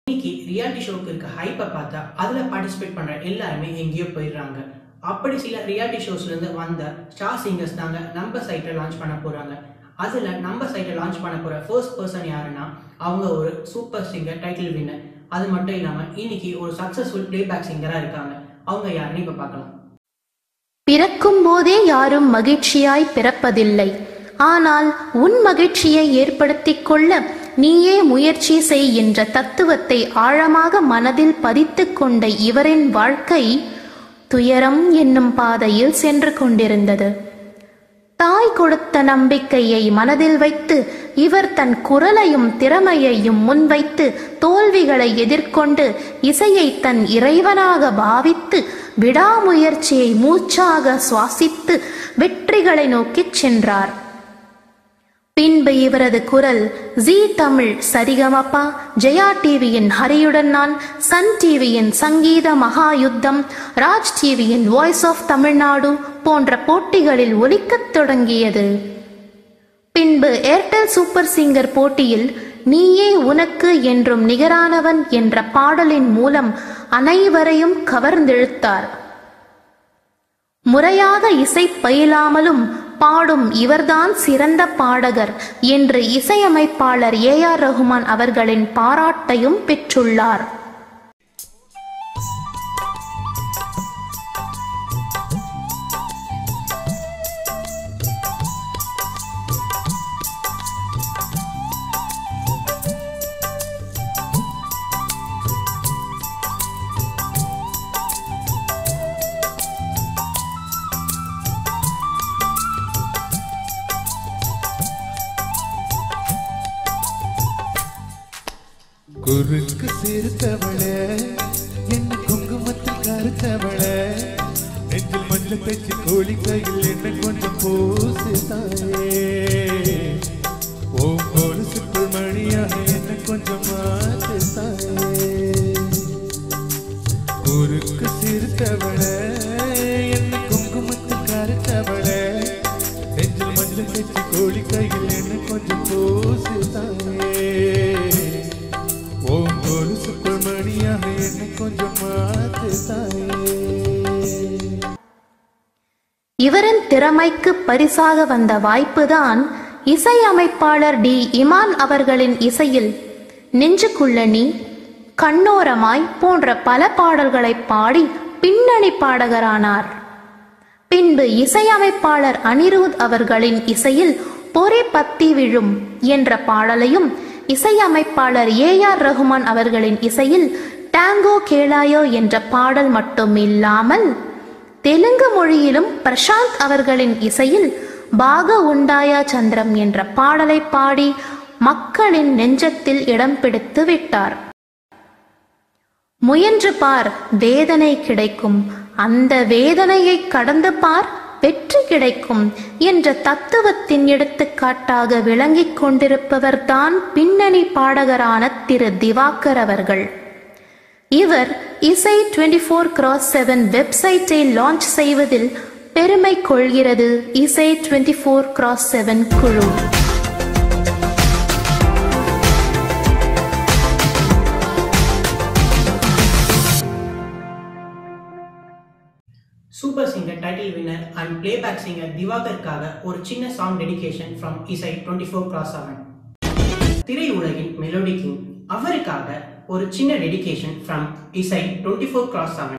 இன்னைக்கு ரியாலிட்டி ஷோக்கு இருக்க ஹைப்பை பார்த்தா அதில் பார்ட்டிசிபேட் பண்ணுற எல்லாருமே எங்கேயோ போயிடுறாங்க அப்படி சில ரியாலிட்டி ஷோஸ்லேருந்து வந்த ஸ்டார் சிங்கர்ஸ் தாங்க நம்ம சைட்டை லான்ச் பண்ண போகிறாங்க அதில் நம்ம சைட்டை லான்ச் பண்ண போகிற ஃபர்ஸ்ட் பர்சன் யாருன்னா அவங்க ஒரு சூப்பர் சிங்கர் டைட்டில் வின்னர் அது மட்டும் இல்லாமல் இன்னைக்கு ஒரு சக்ஸஸ்ஃபுல் பிளேபேக் சிங்கராக இருக்காங்க அவங்க யாருன்னு இப்போ பார்க்கலாம் பிறக்கும் போதே யாரும் மகிழ்ச்சியாய் பிறப்பதில்லை ஆனால் உன் மகிழ்ச்சியை ஏற்படுத்திக் கொள்ள நீயே முயற்சி செய் என்ற தத்துவத்தை ஆழமாக மனதில் பதித்துக் கொண்ட இவரின் வாழ்க்கை துயரம் என்னும் பாதையில் சென்று கொண்டிருந்தது தாய் கொடுத்த நம்பிக்கையை மனதில் வைத்து இவர் தன் குரலையும் திறமையையும் முன்வைத்து தோல்விகளை எதிர்கொண்டு இசையை தன் இறைவனாக பாவித்து விடாமுயற்சியை மூச்சாக சுவாசித்து வெற்றிகளை நோக்கிச் சென்றார் பின்பு இவரது குரல் ஜி தமிழ் சரிகமப்பா ஜெயா டிவியின் ஹரியுடன் நான் சன் டிவியின் சங்கீத மகாயுத்தம் ராஜ் டிவியின் வாய்ஸ் ஆஃப் தமிழ்நாடு போன்ற போட்டிகளில் ஒலிக்கத் தொடங்கியது பின்பு ஏர்டெல் சூப்பர் சிங்கர் போட்டியில் நீயே உனக்கு என்றும் நிகரானவன் என்ற பாடலின் மூலம் அனைவரையும் கவர்ந்தெழுத்தார் முறையாக இசை பயிலாமலும் பாடும் இவர்தான் சிறந்த பாடகர் என்று இசையமைப்பாளர் ஏ ஆர் ரகுமான் அவர்களின் பாராட்டையும் பெற்றுள்ளார் குறுக்கு சிறுத்தவளே என்ன குங்குமத்தில் கருத்தவளே நெஞ்சில் மஞ்சள் தைச்சு கோழி கையில் என்ன கொஞ்சம் பூசி தாயே ஓ கொலுசுக்குள் மணியாக என்ன கொஞ்சம் மாத்து தாயே குறுக்கு சிறுத்தவளே என்ன குங்குமத்தில் கருத்தவளே நெஞ்சில் மஞ்சள் தைச்சு கோழி கையில் என்ன கொஞ்சம் பூசி தாயே ஓம் கொலுசுக்குள் மணியாக என்னை கொஞ்சம் மாத்து தாயே இவரின் திறமைக்கு பரிசாக வந்த வாய்ப்புதான் இசையமைப்பாளர் டி இமான் அவர்களின் இசையில் நெஞ்சுக்குள்ள நீ கண்ணோரமாய் போன்ற பல பாடல்களை பாடி பின்னணி பாடகரானார் பின்பு இசையமைப்பாளர் அனிருத் அவர்களின் இசையில் பொறி பத்தி விழும் என்ற பாடலையும் இசையமைப்பாளர் ஏ ஆர் ரகுமான் அவர்களின் இசையில் டாங்கோ கேளாயோ என்ற பாடல் மட்டும் இல்லாமல் தெலுங்கு மொழியிலும் பிரசாந்த் அவர்களின் இசையில் பாக உண்டாயா சந்திரம் என்ற பாடலை பாடி மக்களின் நெஞ்சத்தில் இடம் பிடித்து விட்டார் முயன்று பார் வேதனை கிடைக்கும் அந்த வேதனையை கடந்து பார் வெற்றி கிடைக்கும் என்ற தத்துவத்தின் எடுத்துக்காட்டாக விளங்கிக் கொண்டிருப்பவர்தான் பின்னணி பாடகரான திரு திவாகர் அவர்கள் இவர் Isai twenty four cross seven வெப்சைட்டை லான்ச் செய்வதில் பெருமை கொள்கிறது Isai twenty four cross seven குழு super singer title winner and playback singer திவாகருக்காக ஒரு சின்ன song dedication from Isai twenty four cross seven திரையுலகின் மெலோடி கிங் அவருக்காக ஒரு சின்ன dedication from Isai twenty four cross seven